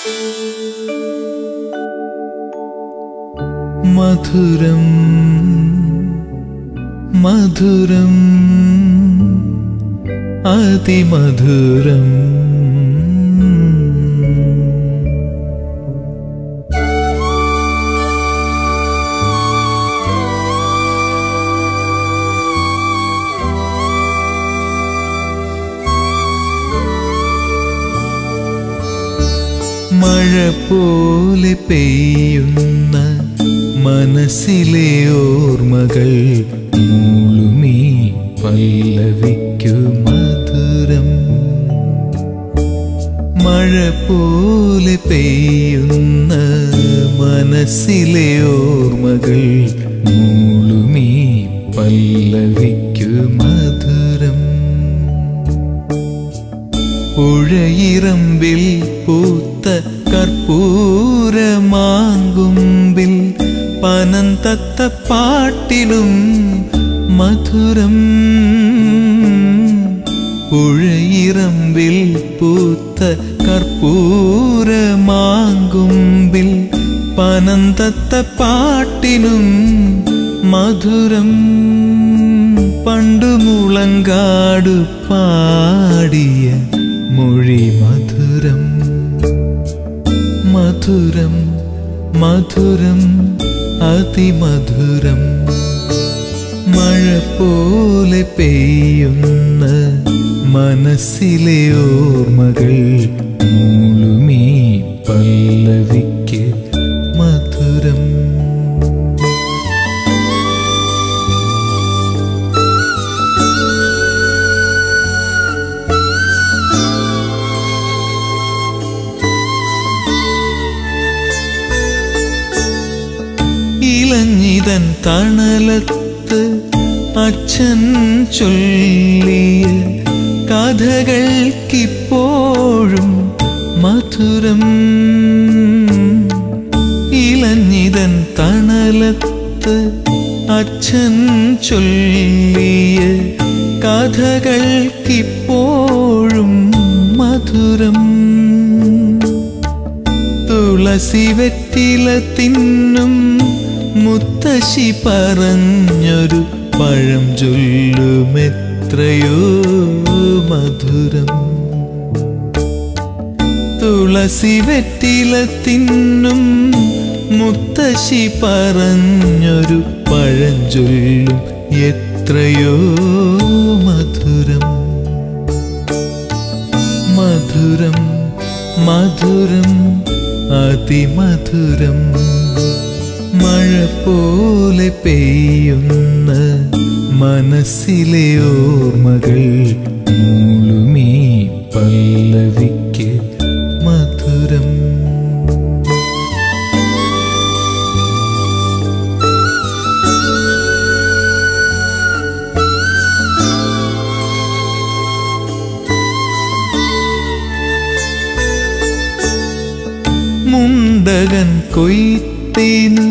മധുരം മധുരം അതിമധുരം മഴ പോലെ പെയ്യുന്ന മനസ്സിലെ ഓർമ്മകൾ മൂളുമീ പല്ലവിക്കു മധുരം മഴ പോലെ പെയ്യുന്ന മനസ്സിലെ ഓർമ്മകൾ മൂളുമീ പല്ലവിക്കു മധുരം ഉഴയിറമ്പിൽ പൂത്ത കർപ്പൂരമാങ്കുമ്പിൽ പനം തത്ത പാട്ടിലും മധുരം ഉഴയിറമ്പിൽ പൂത്ത കർപ്പൂരമാങ്കുമ്പിൽ പനം തത്ത പാട്ടിനും മധുരം പണ്ടു മുളങ്കാടു പാടിയ മൊഴി മധുരം മധുരം മധുരം അതിമധുരം മഴ പോലെ പെയ്യുന്ന മനസ്സിലെ ഓർമ്മകൾ മൂളുമീ പല്ലവിക്ക് മധുരം ഇലഞ്ഞിതൻ തണലത്ത് അച്ഛൻ ചൊല്ലിയ കഥകൾക്കിപ്പോഴും മധുരം ഇലഞ്ഞിതൻ തണലത്ത് അച്ഛൻ ചൊല്ലിയ കഥകൾക്കിപ്പോഴും മധുരം തുളസി വെറ്റില തിന്നും മുത്തശ്ശി പറഞ്ഞൊരു പഴം ചൊല്ലുമെത്രയോ മധുരം തുളസി വെറ്റില തിന്നും മുത്തശ്ശി പറഞ്ഞൊരു പഴം ചൊല്ലും എത്രയോ മധുരം മധുരം മധുരം അതിമധുരം മഴ പോലെ പെയ്യുന്ന മനസ്സിലെ ഓർമ്മകൾ മൂളുമീ പല്ലവിക്ക് മധുരം മുണ്ടകൻ കൊയ്ത്തിനു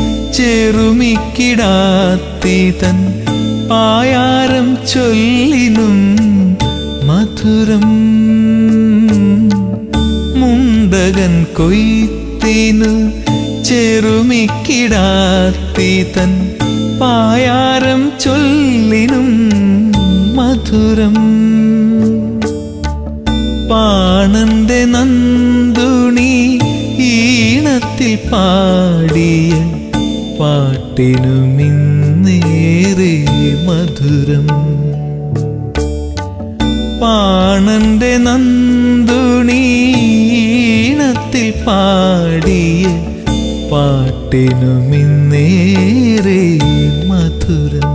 ചെറുമിക്കിടാത്തിതൻ പായാരം ചൊല്ലിനും മധുരം മുണ്ടകൻ കൊയ്ത്തിനു ചെറുമിക്കിടാത്തിതൻ പായാരം ചൊല്ലിനും മധുരം പാണന്റെ നന്ദുണി ഈണത്തിൽ പാടിയ പാട്ടിനുമിന്നേറെ മധുരം പാണന്റെ നന്ദുണി ഈണത്തിൽ പാടിയ പാട്ടിനുമിന്നേറെ മധുരം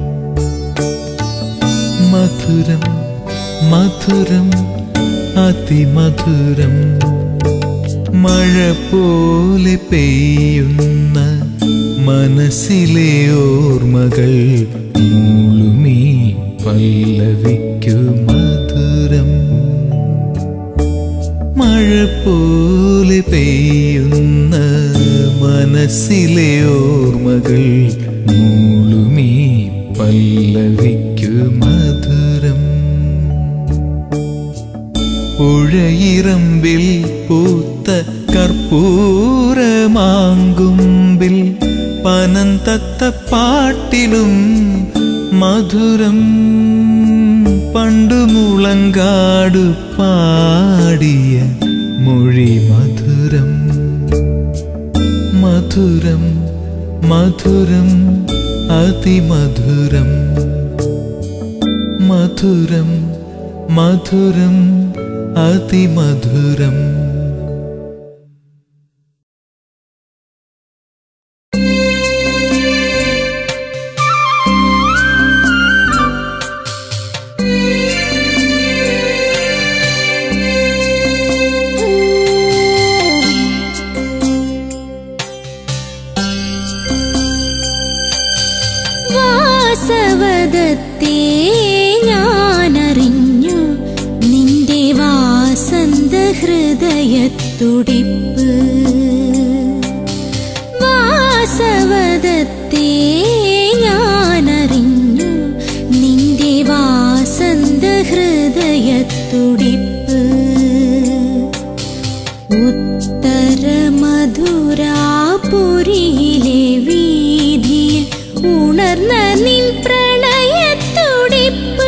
മധുരം മധുരം അതിമധുരം മഴ പോലെ പെയ്യുന്ന മനസ്സിലെ ഓർമ്മകൾ മൂളുമീ പല്ലവിക്കു മധുരം മഴ പോലെ പെയ്യുന്ന മനസ്സിലെ ഓർമ്മകൾ മൂളുമീ പല്ലവിക്കു മധുരം ഉഴയിറമ്പിൽ പൂത്ത പൂത്ത കർപ്പൂരമാങ്കുമ്പിൽ പനന്തത്ത പാട്ടിലും മധുരം പണ്ടു മുളങ്കാടു പാടിയ മൊഴി മധുരം മധുരം മധുരം അതിമധുരം മധുരം മധുരം അതിമധുരം വാസവദത്തെ ഞാനറിഞ്ഞു നിന്റെ വാസന്ത ഹൃദയത്തുടിപ്പ് വാസവദത്തെ ഞാനറിഞ്ഞു നിന്റെ വാസന്ത ഹൃദയത്തുടിപ്പ് ഉത്തരമധുരാപുരിയിലെ വീതിയിൽ ഉണർന്ന നിൻ പ്രണയത്തുടിപ്പ്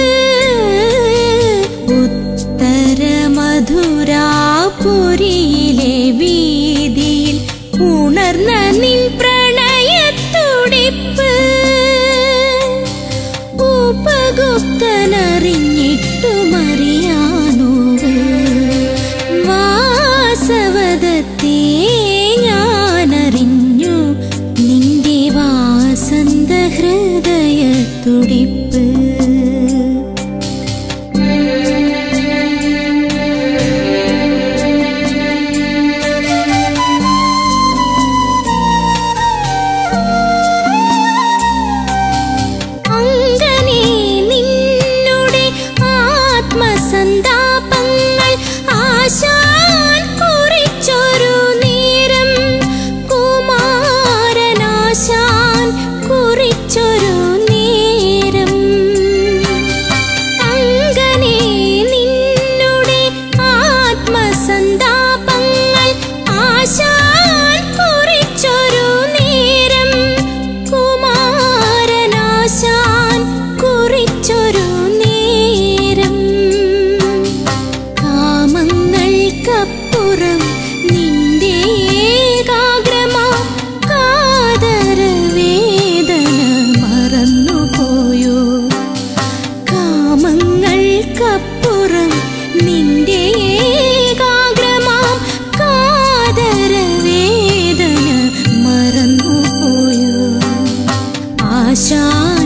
ഉത്തരമധുരാപുരിയിലെ വീതിയിൽ ഉണർന്ന നിൻ പ്രണയത്തുടിപ്പ് ഉപഗുപ്തനറിഞ്ഞിട്ടുമറിയാനോവ് വാസവദത്തെ ഞാനറിഞ്ഞു നിന്റെ വാസന്ത ഹൃദയത്തുടിപ്പ് അങ്ങനെ നിന്നുടെ ആത്മസന്താപങ്ങൾ ആശാൻ കുറിച്ചൊരു നേരം കുമാരനാശാൻ കുറിച്ചൊരു നേരം അങ്ങനെ നിന്നുടെ ആത്മസന്താപങ്ങൾ ആശാൻ കുറിച്ചൊരു നേരം കുമാരനാശാൻ കുറിച്ചൊരു നേരം കാമങ്ങൾക്കപ്പുറം നിന്റെ ഏകാഗ്രമാം കാതരവേദന മറന്നുപോയോ കാമങ്ങൾക്കപ്പുറം നിന്റെ ഏകാഗ്രമാം കാതരവേദന മറന്നുപോയോ ആശാൻ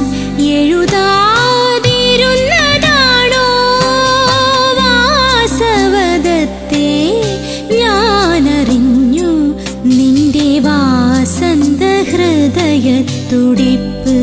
എഴുതാതിരുന്നതാണോ വാസവദത്തെ ഞാനറിഞ്ഞു നിന്റെ വാസന്ത ഹൃദയത്തുടിപ്പ്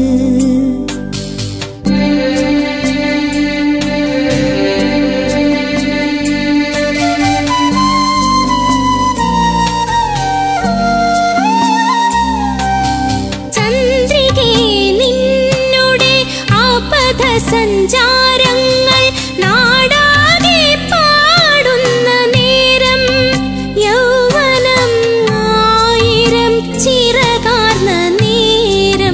ചന്ദ്രികേ നിന്നുടെ ആപഥ സഞ്ചാരങ്ങൾ നാടാകെ പാടുന്ന നേരം യൗവനം ആയിരം ചിറകാർന്ന നേരം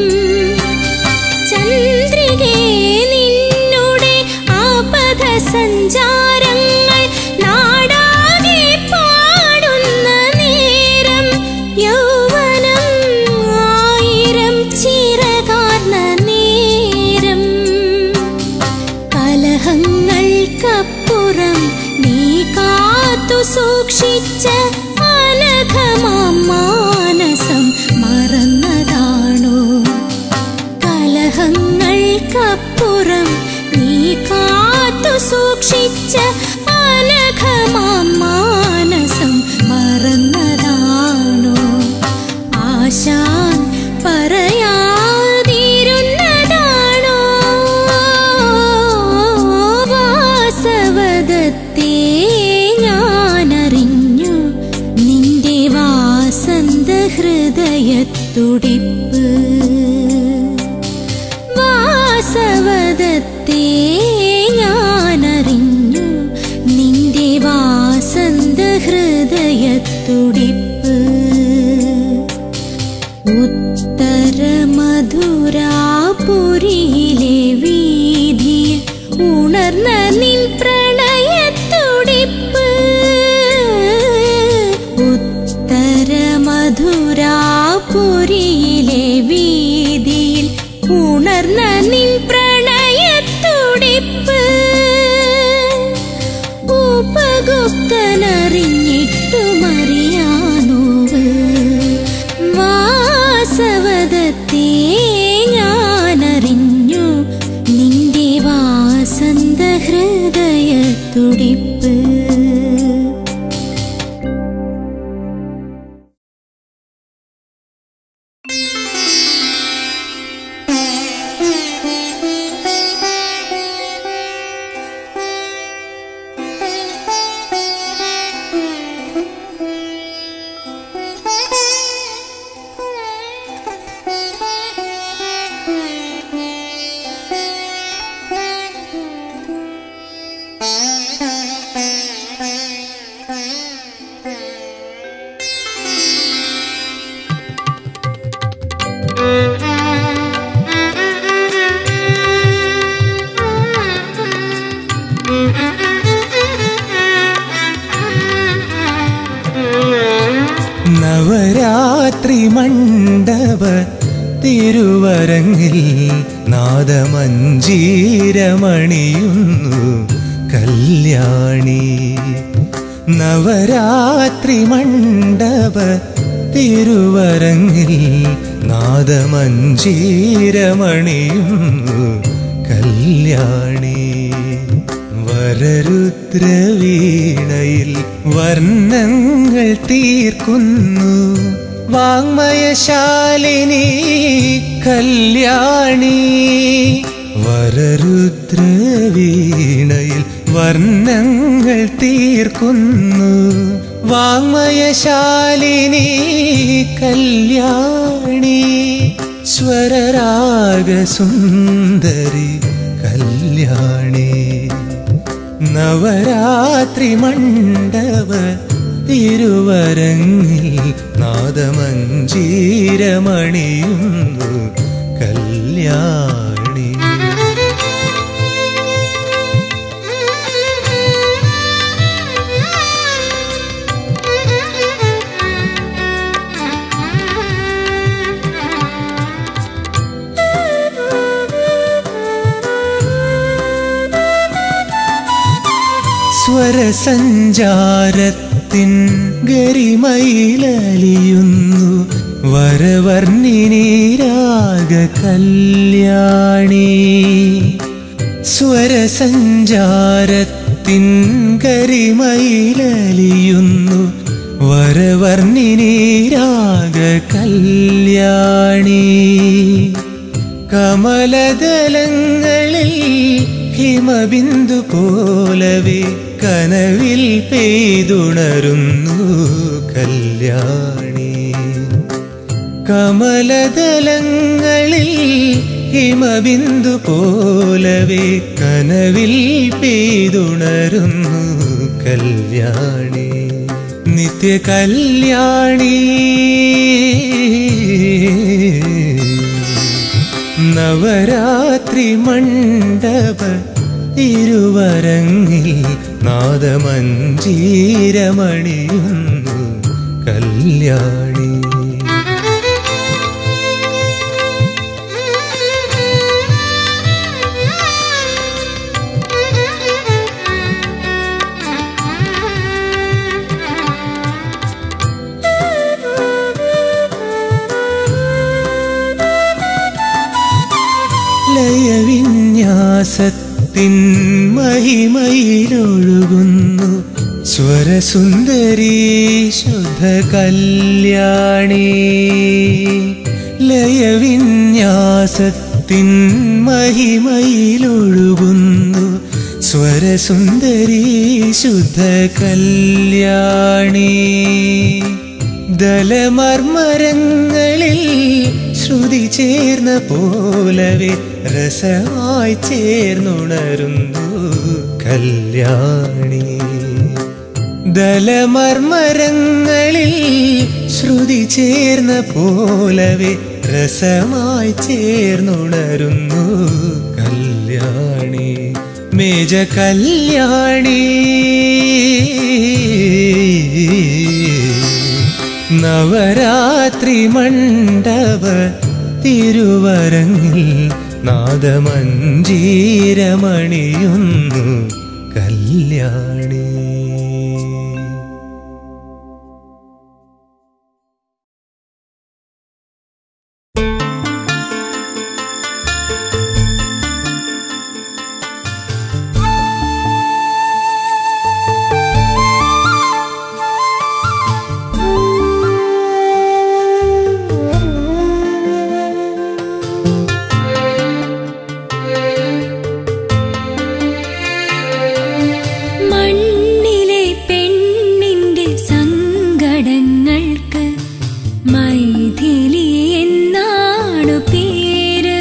ചന്ദ്രികേ നിന്നുടെ ആപഥ സഞ്ചാരങ്ങൾ നാടാകെ പാടുന്ന നേരം യൗവനം ആയിരം ചിറകാർന്ന നേരം കലഹങ്ങൾക്കപ്പുറം നീ കാത്തു സൂക്ഷിച്ച അനഘമാം മാനസം മറന്നതാണോ കലഹങ്ങൾക്കപ്പുറം നീ കാത്തു സൂക്ഷിച്ച അനഘമാം മാനസം മറന്നതാണോ ആശാൻ പറയാതിരുന്നതാണോ വാസവദത്തെ ഞാനറിഞ്ഞു നിന്റെ വാസന്ത ഹൃദയത്തുടിപ്പ് വാസവദത്തെ ഞാനറിഞ്ഞു നിന്റെ വാസന്ത ഹൃദയത്തുടിപ്പ് ഉത്തര മധുരാപുരിയിലെ വീതിയിൽ ഉണർന്ന നിൻ പ്രണയത്തുടിപ്പ് ഉത്തര മധുരാപുരിയിലെ വീതിയിൽ ഉണർന്ന നിൻ പ്രണയത്തുടിപ്പ് ഉപഗുപ്തനറിഞ്ഞിട്ടുമറിയാനോവ് വാസവദത്തെ ഞാനറിഞ്ഞു നിന്റെ വാസന്ത ഹൃദയത്തുടിപ്പ് നവരാത്രി മണ്ഡപ തിരുവരങ്ങിൽ നാദമഞ്ജീരമണിയുന്നു കല്യാണി നവരാത്രി മണ്ഡപ തിരുവരങ്ങിൽ നാദമഞ്ജീരമണിയുന്നു കല്യാണി വരരുദ്രവീണയിൽ വർണ്ണങ്ങൾ തീർക്കുന്നു വാങ്മയശാലിനി കല്യാണി വരരുദ്രവീണയിൽ വർണ്ണങ്ങൾ തീർക്കുന്നു വാങ്മയശാലിനി കല്യാണി സ്വരരാഗസുന്ദരി കല്യാണി നവരാത്രി മണ്ഡപ തിരുവരങ്ങിൽ നാദമഞ്ജീരമണിയുന്നു കല്യാണി സ്വരസഞ്ചാരത്തിൻ ഗരിമയിലലിയുന്നു വരവർണ്ണിനി രാഗ കല്യാണി സ്വരസഞ്ചാരത്തിൻ ഗരിമയിലലിയുന്നു വരവർണ്ണിനി രാഗ കല്യാണി കമലദലങ്ങളിൽ ഹിമബിന്ദു പോലവേ കനവിൽ പെയ്തുണരുന്നു കല്യാണി കമലദലങ്ങളിൽ ഹിമബിന്ദു പോലവേ കനവിൽ പെയ്തുണരുന്നു കല്യാണി നിത്യ കല്യാണി നവരാത്രി മണ്ഡപ തിരുവരങ്ങിൽ നാദമഞ്ജീരമണിയുന്നു കല്യാണി ലയവിന്യാസത്തിൻ മഹിമയിലൊഴുകുന്നു സ്വരസുന്ദരി ശുദ്ധ കല്യാണി ലയവിന്യാസത്തിൻ മഹിമയിലൊഴുകുന്നു സ്വരസുന്ദരി ശുദ്ധ കല്യാണി ദലമർമരങ്ങളിൽ ശ്രുതി ചേർന്ന പോലവെ രസമായി ചേർന്നുണരുന്നു കല്യാണി ദലമർമരങ്ങളിൽ ശ്രുതി ചേർന്ന പോലവെ രസമായി ചേർന്നുണരുന്നു കല്യാണി മേജ കല്യാണി നവരാത്രി മണ്ഡപ തിരുവരങ്ങിൽ നാദമഞ്ജീരമണിയുന്നു കല്യാണി മണ്ണിലെ പെണ്ണിന്റെ സങ്കടങ്ങൾക്ക് മൈഥിലി എന്നാണു പേര്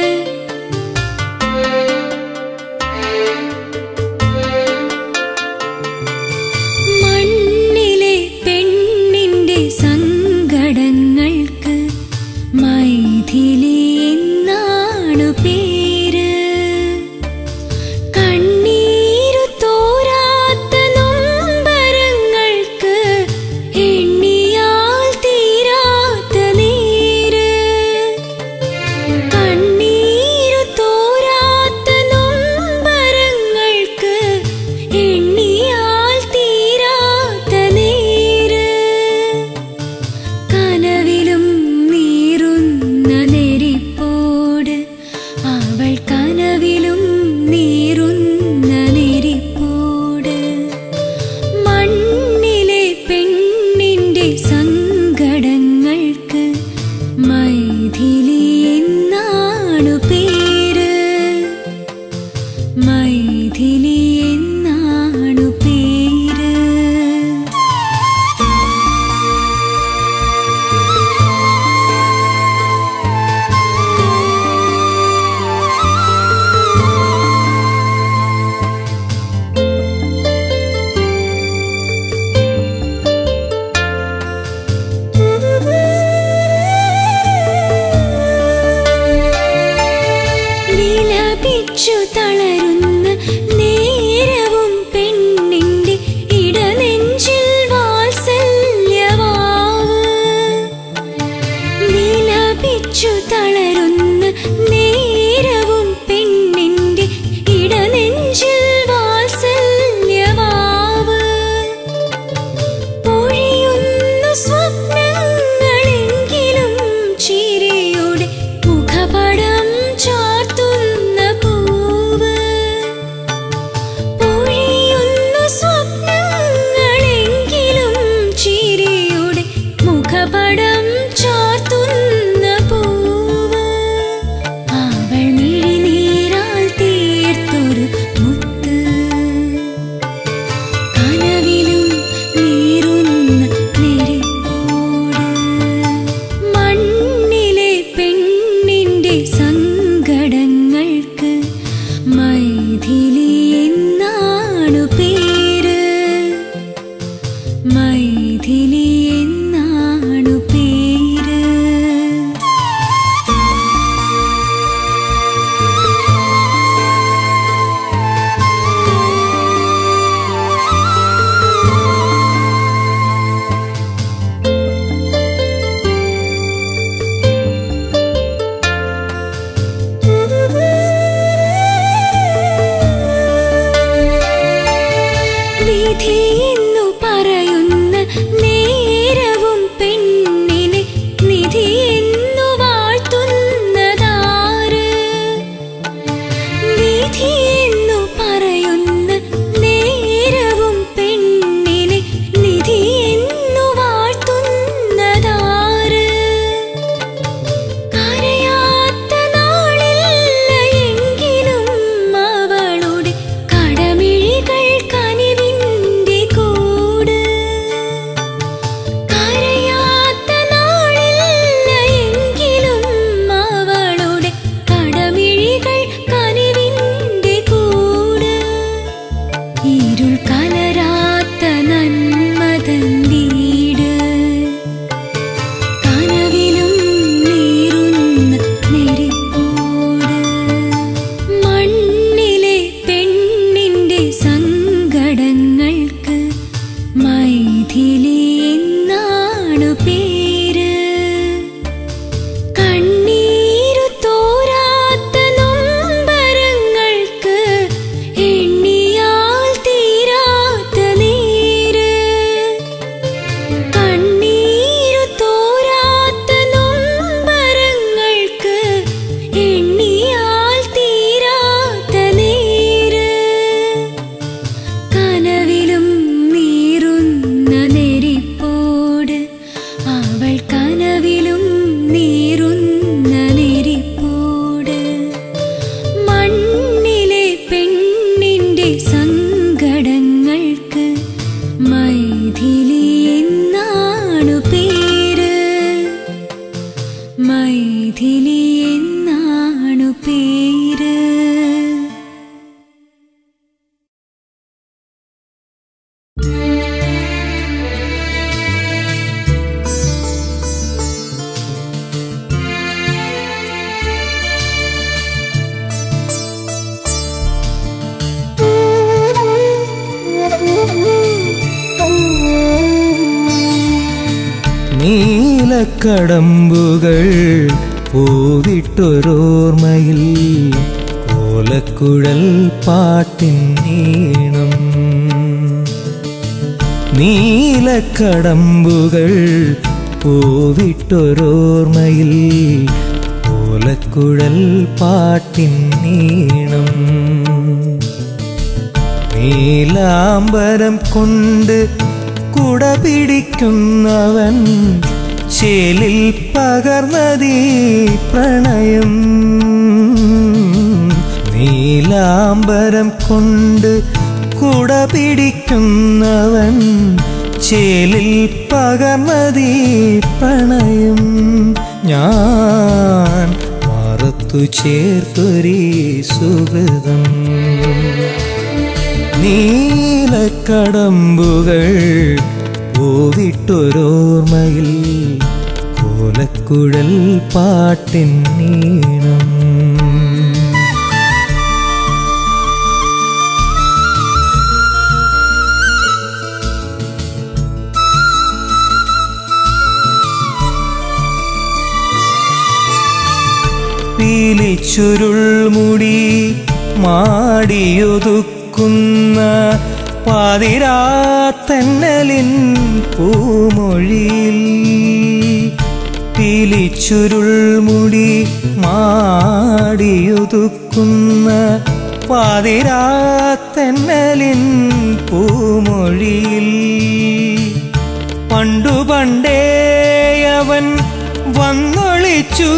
മണ്ണിലെ പെണ്ണിന്റെ സങ്കടങ്ങൾക്ക് മൈഥിലി എന്നാണു പേര് കണ്ണീരു തോരാത്ത നൊമ്പരങ്ങൾക്ക് എണ്ണിയാൽ തീരാത്ത നീര് കണ്ണീരു തോരാത്ത നൊമ്പരങ്ങൾക്ക് എണ്ണിയാൽ തീരാത്ത നീര് കനവിലും നീറുന്ന നെരിപ്പോട് അവൾ കനവിലും നീറുന്ന നെരിപ്പോട് മണ്ണിലെ പെണ്ണിന്റെ സങ്കടങ്ങൾക്ക് മൈഥിലി എന്നാണു പേര് മൈഥിലി എന്നാണു പേര് വിലപിച്ചു തളരുന്ന നേരവും പെണ്ണിന്റെ ഇടനെഞ്ചിൽ വാത്സല്യവാവ് വിലപിച്ചു തളരുന്ന നേരവും പെണ്ണിന്റെ ഇടനെഞ്ചിൽ വാത്സല്യവാവ് പൊഴിയുന്നു സ്വപ്നങ്ങളെങ്കിലും ചിരിയുടെ മുഖപടം ചാർത്തുന്ന പൂവ് പൊഴിയുന്നു സ്വപ്നങ്ങളെങ്കിലും ചിരിയുടെ മുഖപടം ചാർത്തുന്ന പൂവ് അവൾ മിഴിനീരാൽ തീർത്തൊരു മുത്ത് കനവിലും നീറുന്ന നെരിപ്പോട് മണ്ണിലെ പെണ്ണിന്റെ സങ്കടങ്ങൾക്ക് മൈഥിലി എന്നാണു പേര് മൈഥിലി എന്നാണു പേര് വിധിയെന്നു പറയുന്ന നേരവും പെണ്ണിനെ നിധിയെന്നു വാഴ്ത്തുന്നതാര് വിധിയെന്നു പറയുന്ന നേരവും പെണ്ണിനെ നിധിയെന്നു വാഴ്ത്തുന്നതാര് കരയാത്ത നാളില്ല എങ്കിലും അവളുടെ കടമിഴികൾ കനിവിൻ്റെ കോ മൈഥിലി എന്നാണു പേര് മൈഥിലി എന്നാണു പേര് നീലക്കടമ്പുകൾ പൂവിട്ടൊരോർമ്മയിൽ കോലക്കുഴൽ പാട്ടിൻ നീണം നീലക്കടമ്പുകൾ പൂവിട്ടൊരോർമ്മയിൽ കോലക്കുഴൽ പാട്ടിൻ നീണം നീലാംബരം കൊണ്ട് കുട പിടിക്കുന്നവൻ ചേലിൽ പകർന്നതീ പ്രണയം നീലാംബരം കൊണ്ട് കുട പിടിക്കുന്നവൻ ചേലിൽ പകർന്നതീ പ്രണയം ഞാൻ മറത്തു ചേർത്തൊരീ സുഹൃതം നീലക്കടമ്പുകൾ പൂവിട്ടൊരോർമ്മയിൽ കോലക്കുഴൽ പാട്ടിൻ നീണം പീലിച്ചുരുൾ മുടി മാടിയൊതുക്കുന്ന പാതിരാത്തന്നലിൻ പൂമൊഴിയിൽ പീലിച്ചുരുൾ മുടി മാടിയൊതുക്കുന്ന പാതിരാത്തന്നലിൻ പൂമൊഴിയിൽ പണ്ടു പണ്ടേ അവൻ വന്നൊളിച്ചു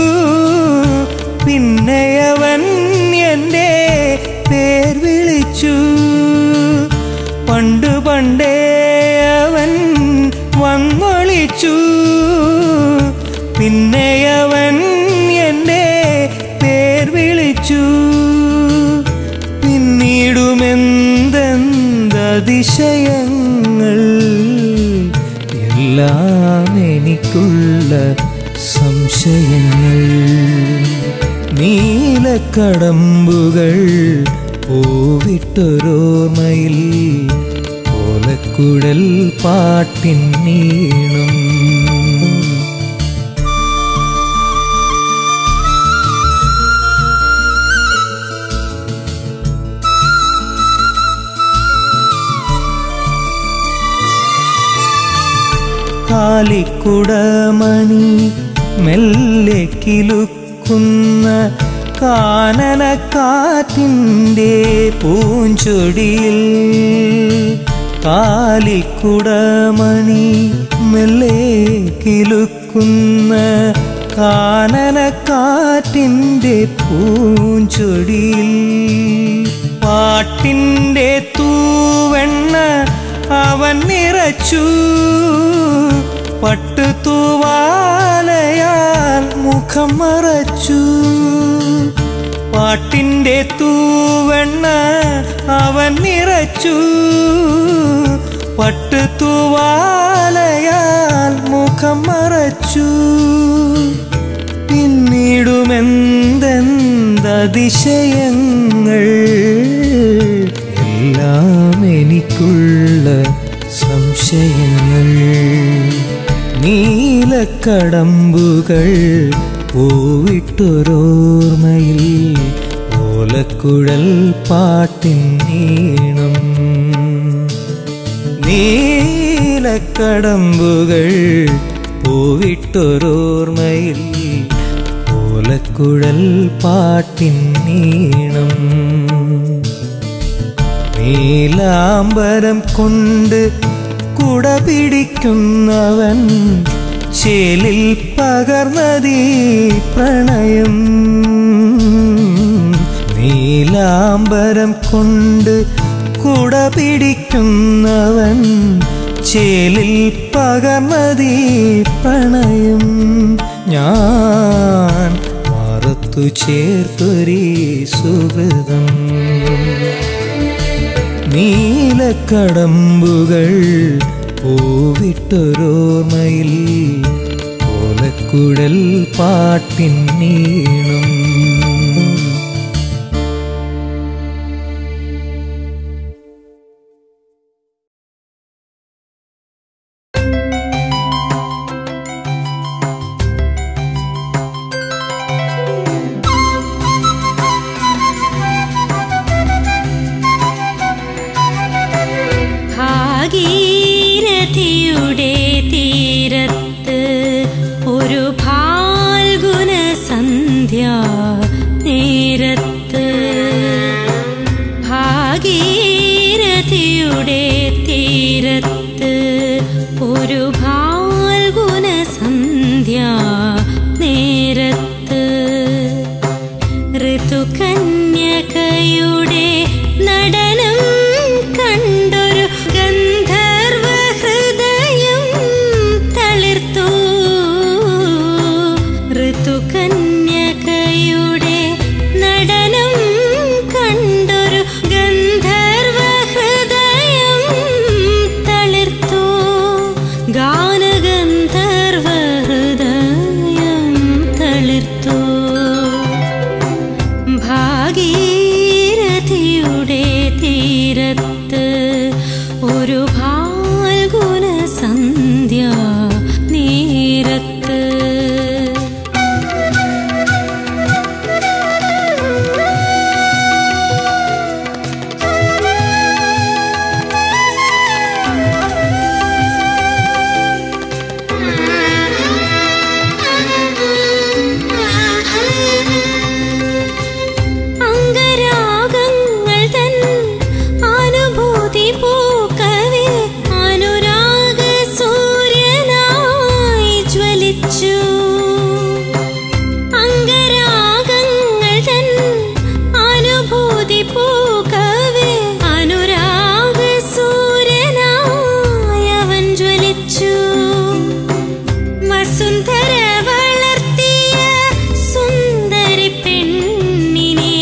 പിന്നെ അവൻ എൻ്റെ പേർ വിളിച്ചു പണ്ടു പണ്ടേ അവൻ വന്നൊളിച്ചു പിന്നെ അവൻ എൻ്റെ പേർ വിളിച്ചു പിന്നീടുമെന്തെന്തതിശയങ്ങൾ എല്ലാം എനിക്കുള്ള സംശയങ്ങൾ നീലക്കടമ്പുകൾ പൂവിട്ടൊരോർമ്മയിൽ ഓലക്കുഴൽ പാട്ടിൻ നീണം കാലിക്കുടമണി മെല്ലെ കിലുക്കുന്ന കാനനക്കാറ്റിൻ്റെ പൂഞ്ചൊടിയിൽ കാലിക്കുടമണി മെല്ലെ കിലുക്കുന്ന കാനനക്കാറ്റിൻ്റെ പൂഞ്ചൊടിയിൽ പാട്ടിൻ്റെ തൂവെണ്ണ അവൻ നിറച്ചു പട്ടു തൂവാലയാൽ മുഖം മറച്ചു പാട്ടിൻ്റെ തൂവെണ്ണ അവൻ നിറച്ചു പട്ടു തൂവാലയാൽ മുഖം മറച്ചു പിന്നീടുമെന്തെന്തതിശയങ്ങൾ എല്ലാം എനിക്കുള്ള സംശയങ്ങൾ നീലക്കടമ്പുകൾ പൂവിട്ടൊരോർമ്മയിൽ ഓലക്കുഴൽ പാട്ടിൻ നീണം നീലക്കടമ്പുകൾ പൂവിട്ടൊരോർമ്മയിൽ ഓലക്കുഴൽ പാട്ടിൻ നീണം നീലാംബരം കൊണ്ട് കുട പിടിക്കുന്നവൻ ചേലിൽ പകർന്നതീ പ്രണയം നീലാംബരം കൊണ്ട് കുട പിടിക്കുന്നവൻ ചേലിൽ പകർന്നതീ പ്രണയം ഞാൻ മാറത്തു ചേർത്തൊരീ സുഹൃതം നീലക്കടമ്പുകൾ പൂവിട്ടൊരോർമ്മയിൽ ഓലക്കുഴൽ പാട്ടിൻ നീണം ഭാഗീരഥിയുടെ തീരത്ത് ഒരു ഫാൽഗുന സന്ധ്യ നേരത്ത് ഭാഗീരഥിയുടെ തീരത്ത് ഒരു ഫാൽഗുന സന്ധ്യ നേരത്ത് ഋതുകന്യകയുടെ നടനം കണ്ടൊരു ഗന്ധർവ ഹൃദയം തളിർത്തു ഋതുകന്യകയുടെ നടനം കണ്ടൊരു ഗന്ധർവ ഹൃദയം തളിർത്തു ഗാനഗന്ധർവ ഹൃദയം തളിർത്തു ഭാഗീരഥിയുടെ തീരത്ത് ഒരു ഫാൽഗുന സന്ധ്യ നേരത്ത് അംഗരാഗങ്ങൾ തൻ അനുഭൂതി പൂക്കവേ അനുരാഗ സൂര്യനായി ജ്വലിച്ചു അംഗരാഗങ്ങൾ തൻ അനുഭൂതി പൂക്കവേ അനുരാഗ സൂര്യനായി അവൻ ജ്വലിച്ചു വസുന്ധര വളർത്തിയ സുന്ദരി പെണ്ണിനെ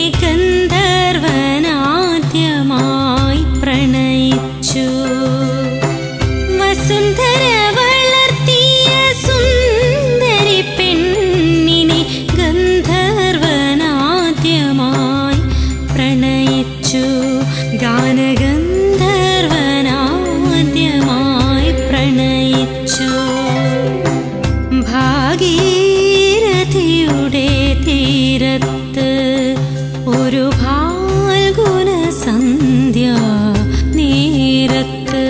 ഗന്ധർവനാദ്യമായി പ്രണയിച്ചു വസുന്ധര വളർത്തിയ സുന്ദരി പെണ്ണിനെ ഗന്ധർവനാദ്യമായി പ്രണയിച്ചു ഗാനഗന്ധർവനാദ്യമായി പ്രണയിച്ചു ഭാഗീരഥിയുടെ തീരത്ത് ഒരു ഫാൽഗുന സന്ധ്യ നേരത്ത്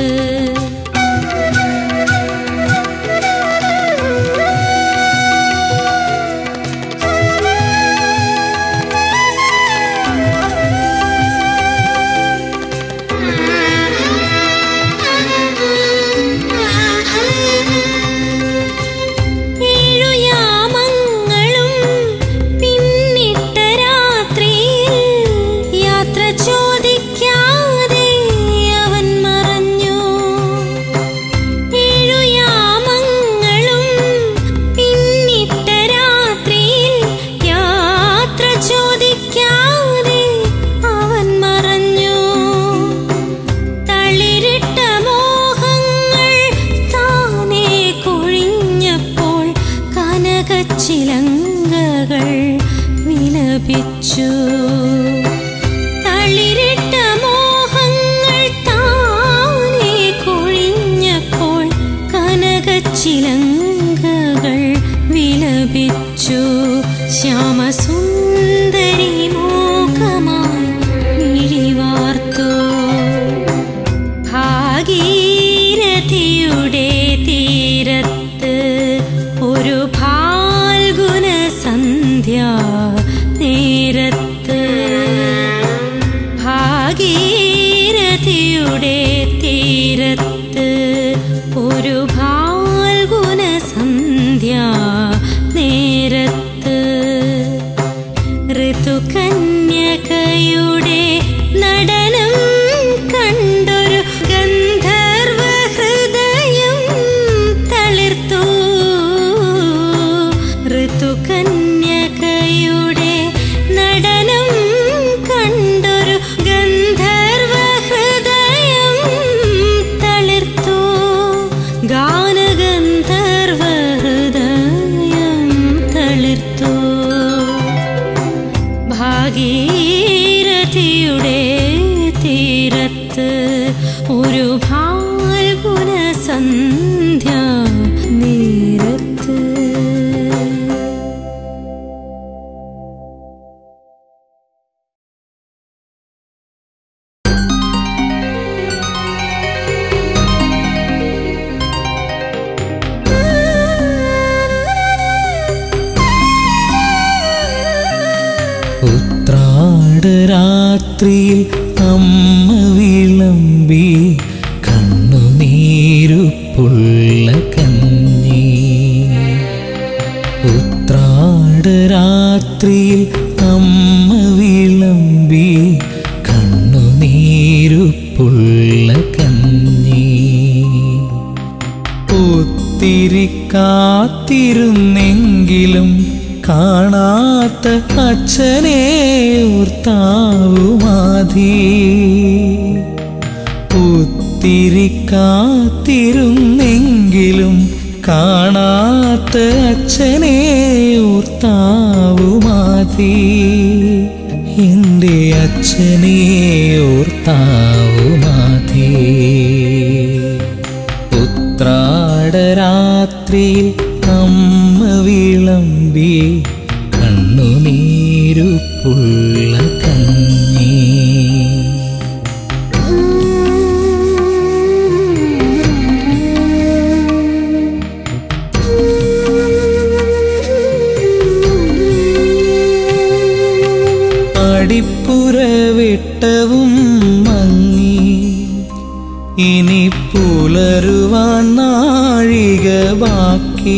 ഏഴുയാമങ്ങളും പിന്നിട്ട രാത്രിയിൽ യാത്ര ചോദിക്കാതെ അവൻ മറഞ്ഞു ഏഴുയാമങ്ങളും പിന്നിട്ട രാത്രിയിൽ യാത്ര ചോദിക്കാതെ അവൻ മറഞ്ഞു തളിരിട്ട മോഹങ്ങൾ താനേ കൊഴിഞ്ഞപ്പോൾ കനകച്ചിലങ്കകൾ വിലപിച്ചു തളിരിട്ട മോഹങ്ങൾ താനേ കൊഴിഞ്ഞപ്പോൾ കനകച്ചിലങ്കകൾ വിലപിച്ചു ശ്യാമസുന്ദരി മോഹമായി മിഴിവാർത്തു ഭാഗീരഥിയുടെ തീരത്ത് ഒരു ഫാൽഗുന സന്ധ്യ നേരത്ത് ഭാഗീരഥിയുടെ തീരത്ത് ഒരു ഫാൽഗുന സന്ധ്യ നേരത്ത് ഋതുകന്യകയുടെ നടനം കണ്ടൊരു ഗന്ധർവ ഹൃദയം ഫാൽഗുന സന്ധ്യ നേരത്ത് ഉത്രാട് രാത്രിയിൽ അമ്മ വിളമ്പി കണ്ണുനീരുപ്പുള്ള കഞ്ഞി ഉത്രാട് രാത്രിയിൽ അമ്മ വിളമ്പി കണ്ണുനീരുപ്പുള്ള കഞ്ഞി ഒത്തിരി കാത്തിരുന്നെങ്കിലും കാണാത്ത അച്ഛനെ ഓർത്താവുമാതി ഒത്തിരി കാത്തിരുന്നെങ്കിലും കാണാത്ത അച്ഛനെ ഓർത്താവുമാതി എൻ്റെ അച്ഛനെ ഓർത്താവുമാതി ഉത്രാടരാത്രിയിൽ അമ്മ വിളമ്പി കണ്ണുനീരുപ്പുള്ള കഞ്ഞി അടിപ്പുര വിട്ടവും മങ്ങി ഇനി പുലരുവാൻ നാഴിക ബാക്കി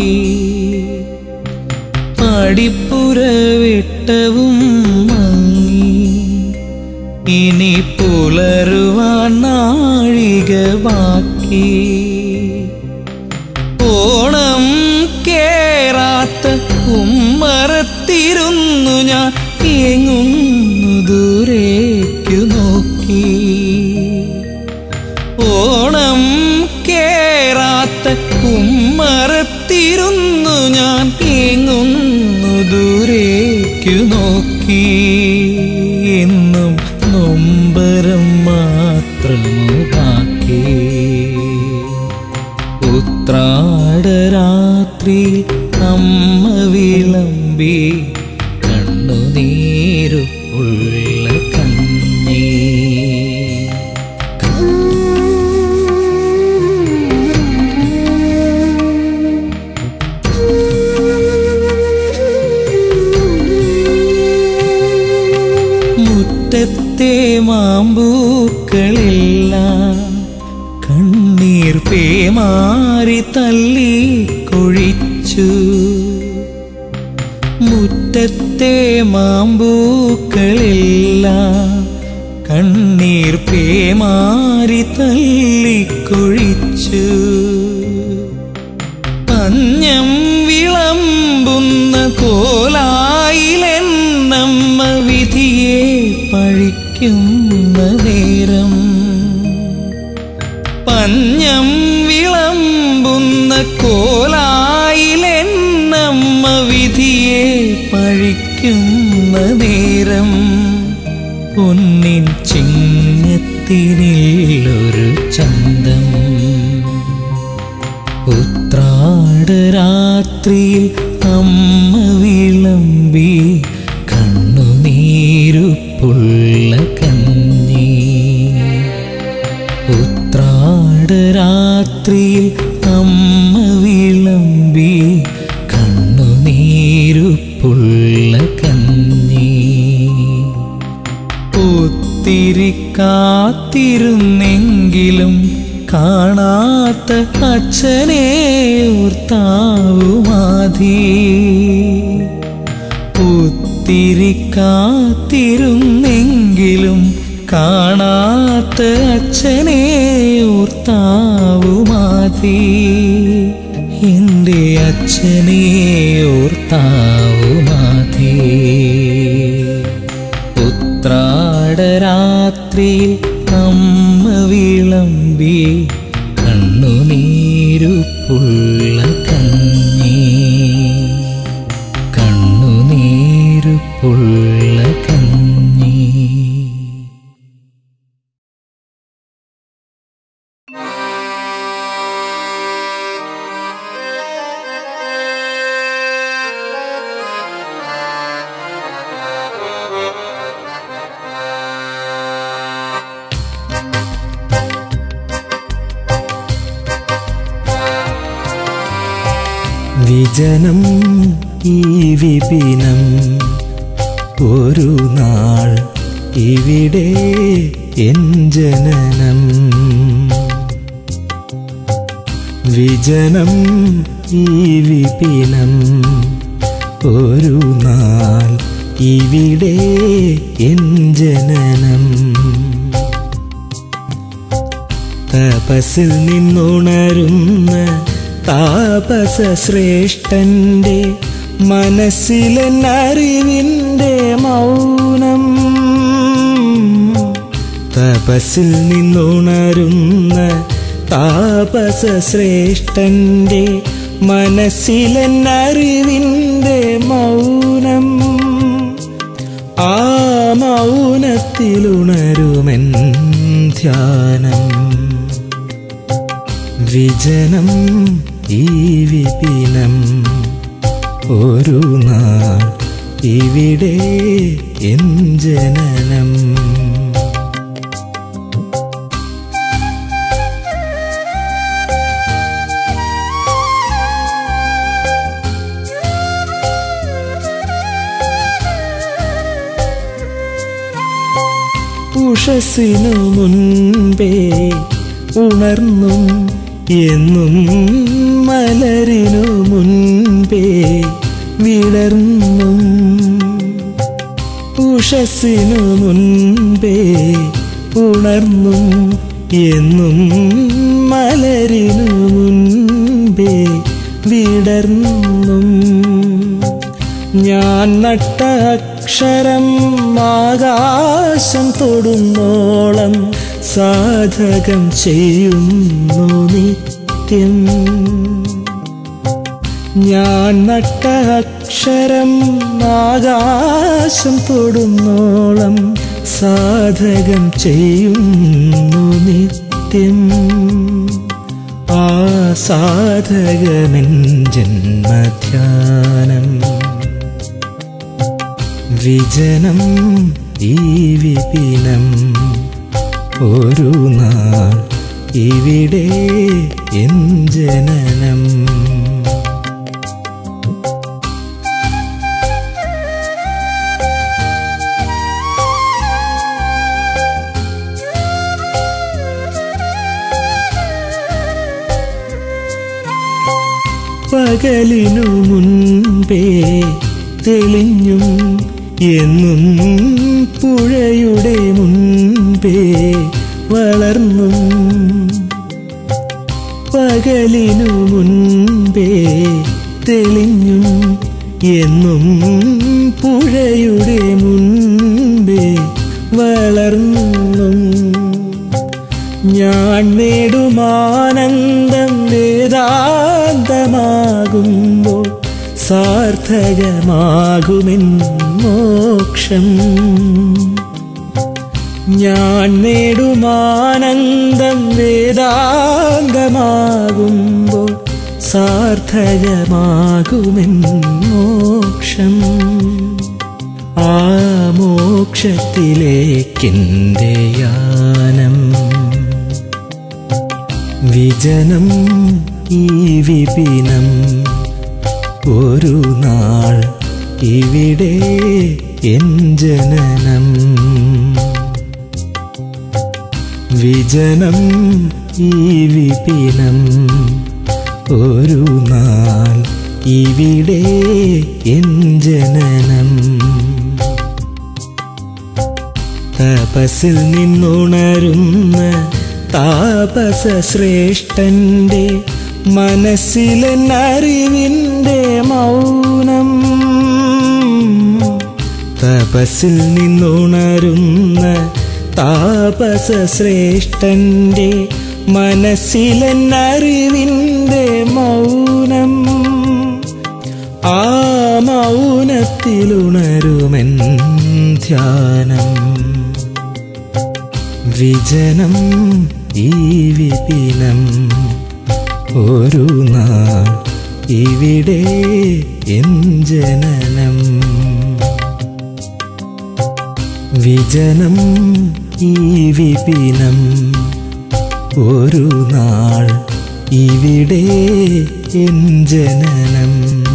അടിപ്പുര വിട്ടവും മങ്ങി ഇനി പുലരുവാൻ നാഴിക ബാക്കി ഓണം കേറാത്ത ഉമ്മറത്തിരുന്നു ഞാൻ എങ്ങുന്നു ദൂരേക്കു നോക്കി ഓണം കേറാത്ത ഉമ്മറത്തിരുന്നു ഞാൻ എങ്ങുന്നു ദൂരേക്കു നോക്കി എന്നും നൊമ്പരം മാത്രമു ബാക്കി ഉത്രാടരാത്രി അമ്മ വിളമ്പി കണ്ണുനീരു ഉള്ള കണ്ണീ മുറ്റത്തെ മാമ്പൂക്കളെല്ലാം കണ്ണീർ പേമാരി തല്ലി കൊഴിച്ചു മുറ്റത്തെ മാമ്പൂക്കളെല്ലാം കണ്ണീർ പേമാരി തല്ലി കൊഴിച്ചു അന്യം വിളമ്പുന്ന കോലായിലെന്നമ്മ വിധിയെ പഴിക്കുന്ന നേരം പഞ്ഞം വിളമ്പുന്ന കോലായിലെന്നമ്മ വിധിയെ പഴിക്കുന്ന നേരം പൊന്നിൻ ചിങ്ങത്തിനില്ലൊരു ചന്തം ഉത്രാടരാത്രിയിൽ അമ്മ വിളമ്പി കണ്ണുനീരുപ്പുള്ള കഞ്ഞി ഉത്രാടരാത്രിയിൽ അമ്മ വിളമ്പി കണ്ണുനീരുപ്പുള്ള കഞ്ഞി ഒത്തിരി കാത്തിരുന്നെങ്കിലും കാണാത്ത അച്ഛനെ ഓർത്താവുമാതി ഒത്തിരി കാത്തിരുന്നെങ്കിലും കാണാത്ത അച്ഛനെ ഓർത്താവുമാതി എൻ്റെ അച്ഛനെ ഓർത്താവുമാതി ഉത്രാടരാത്രിയിൽ അമ്മ വിളമ്പി കണ്ണുനീരുപ്പുള്ള കഞ്ഞി കണ്ണുനീരുപ്പുള്ള കഞ്ഞി വിജനം ഈ വിപിനം ഒരു നാൾ ഇവിടെ എൻ ജനനം വിജനം ഈ വിപിനം ഒരു നാൾ ഇവിടെ എൻ ജനനം തപസ്സിൽ നിന്നുണരുന്ന താപസ ശ്രേഷ്ഠന്റെ മനസ്സിലെന്നറിവിൻ്റെ മൗനം തപസ്സിൽ നിന്നുണരുന്ന താപസ ശ്രേഷ്ഠന്റെ മനസ്സിലെന്നറിവിൻ്റെ മൗനം ആ മൗനത്തിലുണരുമെൻ ധ്യാനം വിജനം ഈ വിപിനം ഒരു നാൾ ഇവിടെ എൻ ജനനം ഉഷസ്സിനു മുൻപേ ഉണർന്നും എന്നും മലരിനു മുൻപേ വിടർന്നും ഉഷസ്സിനു മുൻപേ ഉണർന്നും എന്നും മലരിനു മുൻപേ വിടർന്നും ഞാൻ നട്ട അക്ഷരം ആകാശം തൊടുന്നോളം സാധകം ചെയ്യുന്നു നിത്യം ഞാൻ നട്ട അക്ഷരം ആകാശം തൊടുന്നോളം സാധകം ചെയ്യുന്നു നിത്യം ആ സാധകമെൻ ജന്മധ്യാനം വിജനം ഈ വിപിനം ഒരു നാൾ ഇവിടെ എൻ ജനനം പകലിനു മുൻപേ തെളിഞ്ഞും എന്നും പുഴയുടെ മുൻപേ വളർന്നും പകലിനു മുൻപേ തെളിഞ്ഞും എന്നും പുഴയുടെ മുൻപേ വളർന്നും ഞാൻ നേടുമാനന്ദം വേദാന്തമാകുമ്പോൾ സാർത്ഥകമാകുമെൻ മോക്ഷം ഞാൻ നേടുമാനന്ദം വേദാന്തമാകുമ്പോൾ സാർത്ഥകമാകുമെൻ മോക്ഷം ആ മോക്ഷത്തിലേക്കെൻ്റെ യാനം വിജനം ഈ വിപിനം ഒരു നാൾ ഇവിടെ എൻ ജനനം വിജനം ഈ വിപിനം ഒരു നാൾ ഇവിടെ എൻ ജനനം തപസ്സിൽ നിന്നുണരുന്ന താപസ ശ്രേഷ്ഠന്റെ മനസ്സിലെന്നറിവിൻ്റെ മൗനം തപസ്സിൽ നിന്നുണരുന്ന താപസ ശ്രേഷ്ഠന്റെ മനസ്സിലെന്നറിവിൻ്റെ മൗനം ആ മൗനത്തിലുണരുമെൻ ധ്യാനം വിജനം ഈ വിപിനം ഒരു നാൾ ഇവിടെ എൻ ജനനം വിജനം ഈ വിപിനം ഒരു നാൾ ഇവിടെ എൻ ജനനം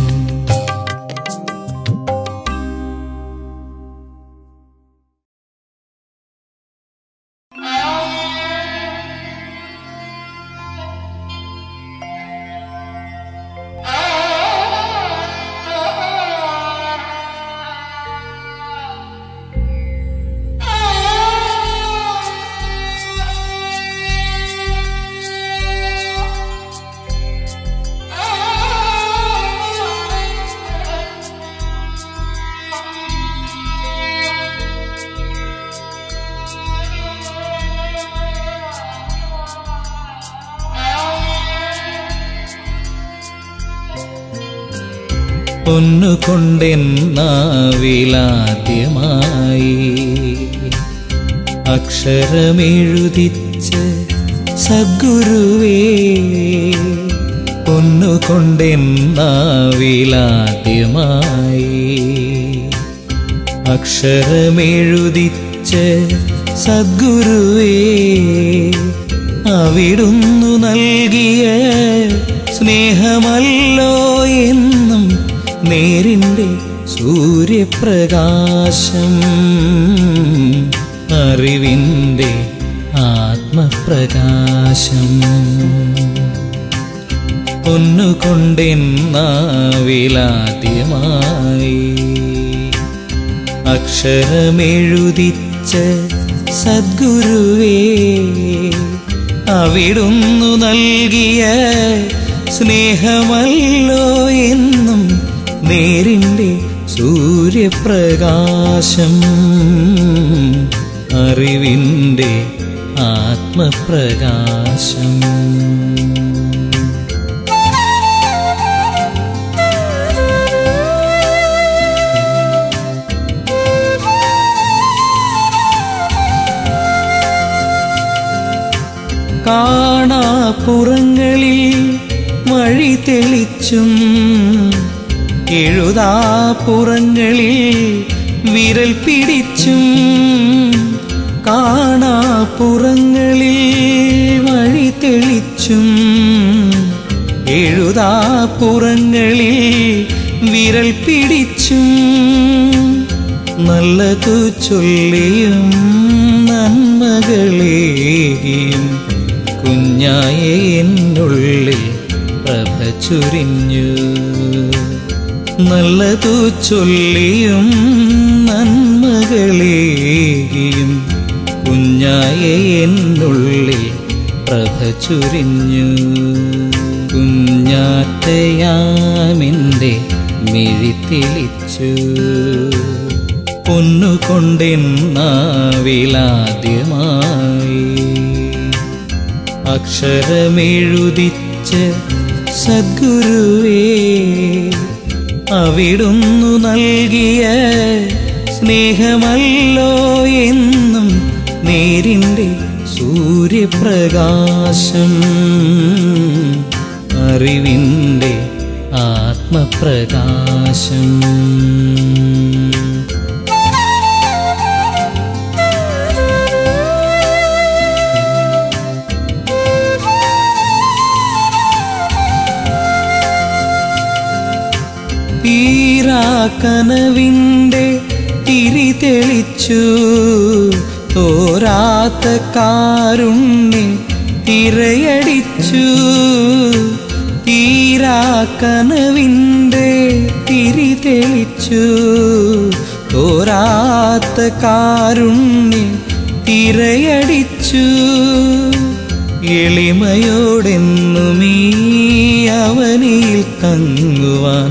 പൊന്നുകൊണ്ടെന്നാവിലാദ്യമായി അക്ഷരമെഴുതിച്ച് സദ്ഗുരുവേ പൊന്നുകൊണ്ടെന്നാവിലാദ്യമായി അക്ഷരമെഴുതിച്ച് സദ്ഗുരുവേ അവിടുന്നു നൽകിയ സ്നേഹമല്ലോ എന്നും നേരിൻ്റെ സൂര്യപ്രകാശം അറിവിൻ്റെ ആത്മപ്രകാശം ഒന്നുകൊണ്ടെന്നാവിലാദ്യമായി അക്ഷരമെഴുതിച്ച് സദ്ഗുരുവേ അവിടുന്നു നൽകിയ സ്നേഹമല്ലോ എന്നും നേരിൻ്റെ സൂര്യപ്രകാശം അറിവിൻ്റെ ആത്മപ്രകാശം കാണാപ്പുറങ്ങളിൽ വഴി തെളിച്ചും എഴുതാപ്പുറങ്ങളിൽ വിരൽ പിടിച്ചും കാണാപ്പുറങ്ങളിൽ വഴി തെളിച്ചും എഴുതാപ്പുറങ്ങളിൽ വിരൽ പിടിച്ചും നല്ലതു ചൊല്ലിയും നന്മകളേകിയും കുഞ്ഞായ എന്നുള്ളിൽ പ്രഭ ചുരിഞ്ഞു നല്ലതു ചൊല്ലിയും നന്മകളേകിയും കുഞ്ഞായ എന്നുള്ളിൽ പ്രഭ ചുരിഞ്ഞു കുഞ്ഞാറ്റയാമിൻ്റെ മിഴി തെളിച്ചു പൊന്നുകൊണ്ടെന്നാവിലാദ്യമായി അക്ഷരമെഴുതിച്ച് സദ്ഗുരുവേ അവിടുന്നു നൽകിയ സ്നേഹമല്ലോ എന്നും നേരിൻ്റെ സൂര്യപ്രകാശം അറിവിൻ്റെ ആത്മപ്രകാശം തീരാ കനവിൻ്റെ തിരി തെളിച്ചു തോരാത്ത കാരുണ്യ തിരയടിച്ചു തീരാ കനവിൻ്റെ തിരി തെളിച്ചു തോരാത്ത കാരുണ്യ തിരയടിച്ചു എളിമയോടെന്നുമീ അവനിൽ തങ്ങുവാൻ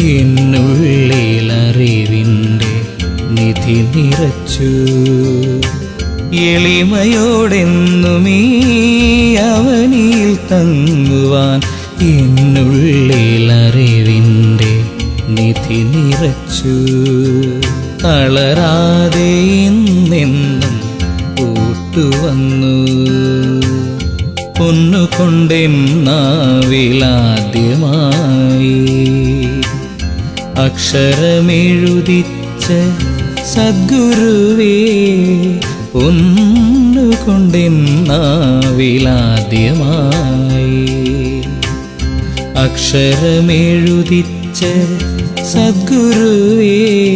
എന്നുള്ളിലറിവിൻ്റെ നിധി നിറച്ചു എളിമയോടെന്നുമീ അവനിൽ തങ്ങുവാൻ എന്നുള്ളിലറിവിൻ്റെ നിധി നിറച്ചു തളരാതെ എന്നെന്നും കൂട്ടുവന്നു പൊന്നുകൊണ്ടെന്നാവിലാദ്യമായി അക്ഷരമെഴുതിച്ച സദ്ഗുരുവേ പൊന്നുകൊണ്ടെന്നാവിലാദ്യമായി അക്ഷരമെഴുതിച്ച സദ്ഗുരുവേ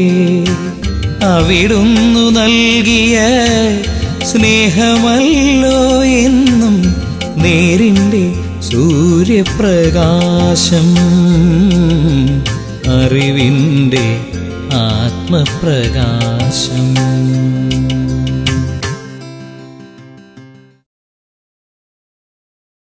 അവിടുന്നു നൽകിയ സ്നേഹമല്ലോ എന്നും നേരിൻ്റെ സൂര്യപ്രകാശം അറിവിൻ്റെ ആത്മപ്രകാശം